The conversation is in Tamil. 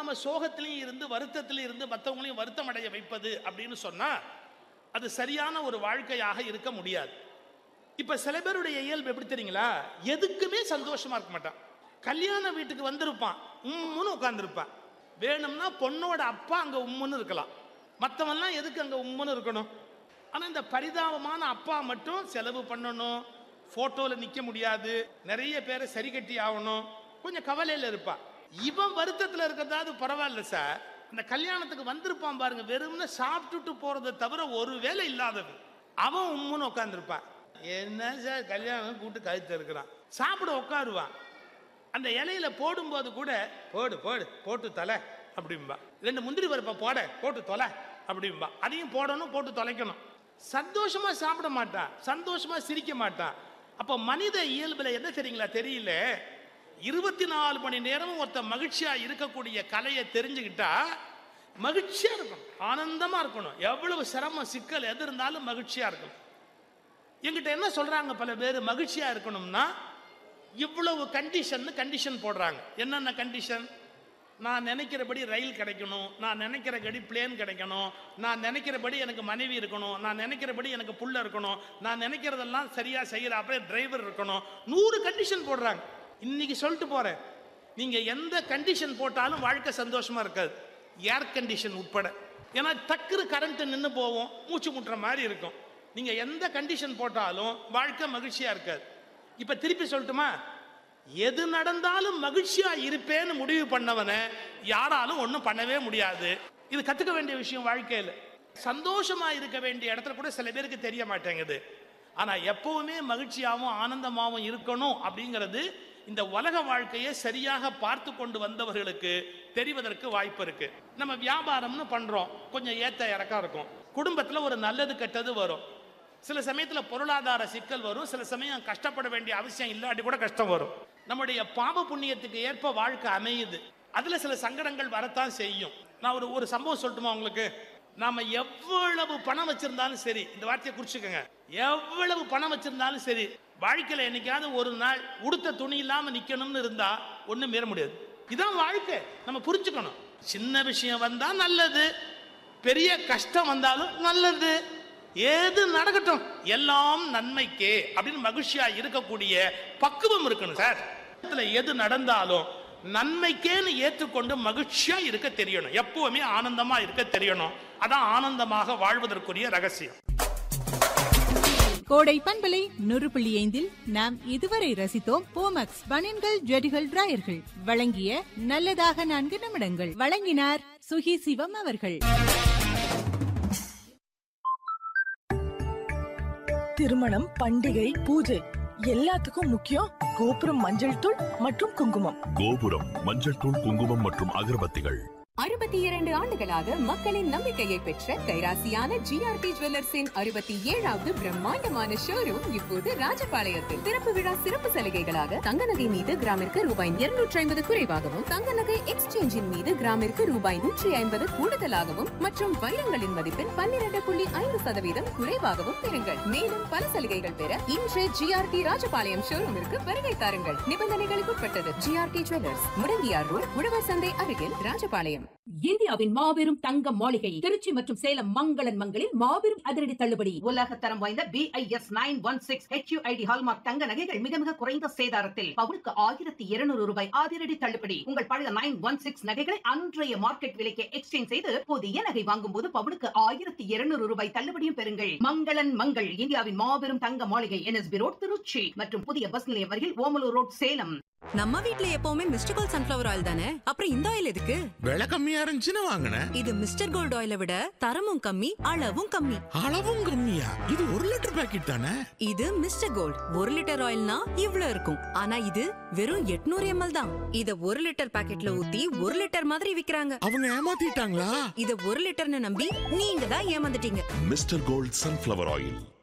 நாம சோகத்திலையும் இருந்து வருத்தத்திலையும் இருந்து மற்றவங்களையும் வருத்தம் அடைய வைப்பது அப்படின்னு சொன்னா அது சரியான ஒரு வாழ்க்கையாக இருக்க முடியாது இப்ப சில பேருடைய இயல்பு எப்படி தெரியுங்களா எதுக்குமே சந்தோஷமா இருக்க மாட்டான் கல்யாண வீட்டுக்கு வந்திருப்பான் உம்முன்னு உட்கார்ந்திருப்பான் வேணும்னா பொண்ணோட அப்பா அங்க உம்முன்னு இருக்கலாம் மற்றவன்லாம் எதுக்கு அங்க உம்முன்னு இருக்கணும் ஆனா இந்த பரிதாபமான அப்பா மட்டும் செலவு பண்ணணும் போட்டோல நிக்க முடியாது நிறைய பேரை சரி கட்டி ஆகணும் கொஞ்சம் கவலையில இருப்பான் இவன் வருத்தத்துல இருக்கிறதாவது பரவாயில்ல சார் இந்த கல்யாணத்துக்கு வந்திருப்பான் பாருங்க வெறும்னு சாப்பிட்டுட்டு போறதை தவிர ஒரு வேலை இல்லாதவன் அவன் உம்முன்னு உட்காந்துருப்பான் என்ன சார் கல்யாணம் கூட்டு கழுத்து இருக்கிறான் சாப்பிட உட்காருவான் அந்த இலையில போடும்போது கூட போடு போடு போட்டு தொலை அப்படிம்பா ரெண்டு முந்திரி பருப்பை போட போட்டு தொலை அப்படிம்பா அதையும் போடணும் போட்டு தொலைக்கணும் சந்தோஷமா சாப்பிட மாட்டான் சந்தோஷமா சிரிக்க மாட்டான் அப்ப மனித இயல்புல என்ன தெரியுங்களா தெரியல இருபத்தி நாலு மணி நேரமும் ஒருத்தன் மகிழ்ச்சியா இருக்கக்கூடிய கலையை தெரிஞ்சுக்கிட்டா மகிழ்ச்சியா இருக்கணும் ஆனந்தமா இருக்கணும் எவ்வளவு சிரமம் சிக்கல் எது இருந்தாலும் மகிழ்ச்சியா இருக்கணும் என்கிட்ட என்ன சொல்றாங்க பல பேர் மகிழ்ச்சியா இருக்கணும்னா இவ்வளவு கண்டிஷன் கண்டிஷன் போடுறாங்க என்னென்ன கண்டிஷன் நான் நினைக்கிறபடி ரயில் கிடைக்கணும் நான் நினைக்கிறபடி பிளேன் கிடைக்கணும் நான் நினைக்கிறபடி எனக்கு மனைவி இருக்கணும் நான் நினைக்கிறபடி எனக்கு புள்ள இருக்கணும் நான் நினைக்கிறதெல்லாம் சரியா செய்யற அப்படியே டிரைவர் இருக்கணும் நூறு கண்டிஷன் போடுறாங்க இன்னைக்கு சொல்லிட்டு போறேன் நீங்க எந்த கண்டிஷன் போட்டாலும் வாழ்க்கை சந்தோஷமா இருக்காது ஏர் கண்டிஷன் உட்பட ஏன்னா டக்குரு கரண்ட் நின்று போவோம் மூச்சு முட்டுற மாதிரி இருக்கும் நீங்க எந்த கண்டிஷன் போட்டாலும் வாழ்க்கை மகிழ்ச்சியா இருக்காது இப்ப திருப்பி சொல்லட்டுமா எது நடந்தாலும் மகிழ்ச்சியா இருப்பேன்னு முடிவு பண்ணவனை யாராலும் ஒன்றும் பண்ணவே முடியாது இது கத்துக்க வேண்டிய விஷயம் வாழ்க்கையில் சந்தோஷமா இருக்க வேண்டிய இடத்துல கூட சில பேருக்கு தெரிய மாட்டேங்குது ஆனா எப்பவுமே மகிழ்ச்சியாகவும் ஆனந்தமாகவும் இருக்கணும் அப்படிங்கிறது இந்த உலக வாழ்க்கையை சரியாக பார்த்து கொண்டு வந்தவர்களுக்கு தெரிவதற்கு வாய்ப்பு இருக்கு நம்ம வியாபாரம்னு பண்றோம் கொஞ்சம் ஏத்த இறக்கம் இருக்கும் குடும்பத்துல ஒரு நல்லது கெட்டது வரும் சில சமயத்துல பொருளாதார சிக்கல் வரும் சில சமயம் கஷ்டப்பட வேண்டிய அவசியம் இல்லாட்டி கூட கஷ்டம் வரும் நம்முடைய பாவ புண்ணியத்துக்கு ஏற்ப வாழ்க்கை அமையுது அதுல சில சங்கடங்கள் வரத்தான் செய்யும் நான் ஒரு ஒரு சம்பவம் சொல்லட்டுமா உங்களுக்கு நாம எவ்வளவு பணம் வச்சிருந்தாலும் சரி இந்த வார்த்தையை குறிச்சுக்கோங்க எவ்வளவு பணம் வச்சிருந்தாலும் சரி வாழ்க்கையில என்னைக்காவது ஒரு நாள் உடுத்த துணி இல்லாம நிக்கணும்னு இருந்தா ஒண்ணும் மீற முடியாது இதான் வாழ்க்கை நம்ம புரிஞ்சுக்கணும் சின்ன விஷயம் வந்தா நல்லது பெரிய கஷ்டம் வந்தாலும் நல்லது ஏது நடக்கட்டும் எல்லாம் நன்மைக்கே அப்படின்னு மகிழ்ச்சியா இருக்கக்கூடிய பக்குவம் இருக்கணும் சார் இதுல எது நடந்தாலும் நன்மைக்கேன்னு ஏற்றுக்கொண்டு மகிழ்ச்சியா இருக்க தெரியணும் எப்பவுமே ஆனந்தமா இருக்க தெரியணும் அதான் ஆனந்தமாக வாழ்வதற்குரிய ரகசியம் கோடை பண்பலை நூறு புள்ளி ஐந்தில் நாம் இதுவரை ரசித்தோம் போமக்ஸ் பனியன்கள் ஜெடிகள் டிராயர்கள் வழங்கிய நல்லதாக நான்கு நிமிடங்கள் வழங்கினார் சுகி சிவம் அவர்கள் திருமணம் பண்டிகை பூஜை எல்லாத்துக்கும் முக்கியம் கோபுரம் மஞ்சள் தூள் மற்றும் குங்குமம் கோபுரம் மஞ்சள் தூள் குங்குமம் மற்றும் அகர்பத்திகள் அறுபத்தி இரண்டு ஆண்டுகளாக மக்களின் நம்பிக்கையை பெற்ற கைராசியான ஜிஆர்டி ஜுவல்லர்ஸின் அறுபத்தி ஏழாவது பிரம்மாண்டமான ஷோரூம் இப்போது ராஜபாளையத்தில் திறப்பு விழா சிறப்பு சலுகைகளாக தங்க நகை மீது கிராமிற்கு ரூபாய் இருநூற்றி ஐம்பது குறைவாகவும் தங்க நகை எக்ஸ்சேஞ்சின் மீது கிராமிற்கு ரூபாய் நூற்றி ஐம்பது கூடுதலாகவும் மற்றும் வைரங்களின் மதிப்பில் பன்னிரண்டு புள்ளி ஐந்து சதவீதம் குறைவாகவும் பெறுங்கள் மேலும் பல சலுகைகள் பெற இன்று ஜிஆர்டி ராஜபாளையம் ஷோரூமிற்கு வருகை தாருங்கள் நிபந்தனைகளுக்கு உட்பட்டது ஜிஆர்டி ஜுவல்லர்ஸ் முடங்கியார் ரோட் உழவர் சந்தை அருகில் ராஜபாளையம் இந்தியாவின் மாபெரும் தங்க மாளிகை திருச்சி மற்றும் சேலம் மங்களன் மங்களில் மாபெரும் அதிரடி தள்ளுபடி உலக தரம் வாய்ந்த BIS nine one six HUID hallmark தங்க நகைகள் மிக மிக குறைந்த சேதாரத்தில் பவுனுக்கு ஆயிரத்தி இருநூறு ரூபாய் அதிரடி தள்ளுபடி உங்கள் பழைய நைன் ஒன் சிக்ஸ் நகைகளை அன்றைய மார்க்கெட் விலைக்கு எக்ஸ்சேஞ்ச் செய்து புதிய நகை வாங்கும் போது பவுனுக்கு ஆயிரத்தி இருநூறு ரூபாய் தள்ளுபடியும் பெறுங்கள் மங்களன் மங்கள் இந்தியாவின் மாபெரும் தங்க மாளிகை என்எஸ்பி ரோட் திருச்சி மற்றும் புதிய பஸ் நிலையம் அருகில் ஓமலூர் ரோட் சேலம் நம்ம வீட்ல எப்பவுமே மிஸ்டர் கோல்ட் சன்ஃபிளவர் ஆயில் தானே அப்புறம் இந்த ஆயில் எதுக்கு விலை கம்மியா இருந்துச்சுன்னு வாங்கினேன் இது மிஸ்டர் கோல்ட் ஆயிலை விட தரமும் கம்மி அளவும் கம்மி அளவும் கம்மியா இது ஒரு லிட்டர் பாக்கெட் தானே இது மிஸ்டர் கோல்ட் ஒரு லிட்டர் ஆயில்னா இவ்ளோ இருக்கும் ஆனா இது வெறும் 800 எம்எல் தான் இத ஒரு லிட்டர் பாக்கெட்ல ஊத்தி ஒரு லிட்டர் மாதிரி விக்கிறாங்க அவங்க ஏமாத்திட்டாங்களா இத ஒரு லிட்டர்னு நம்பி நீங்க தான் ஏமாந்துட்டீங்க மிஸ்டர் கோல்ட் சன்ஃபிளவர் ஆயில்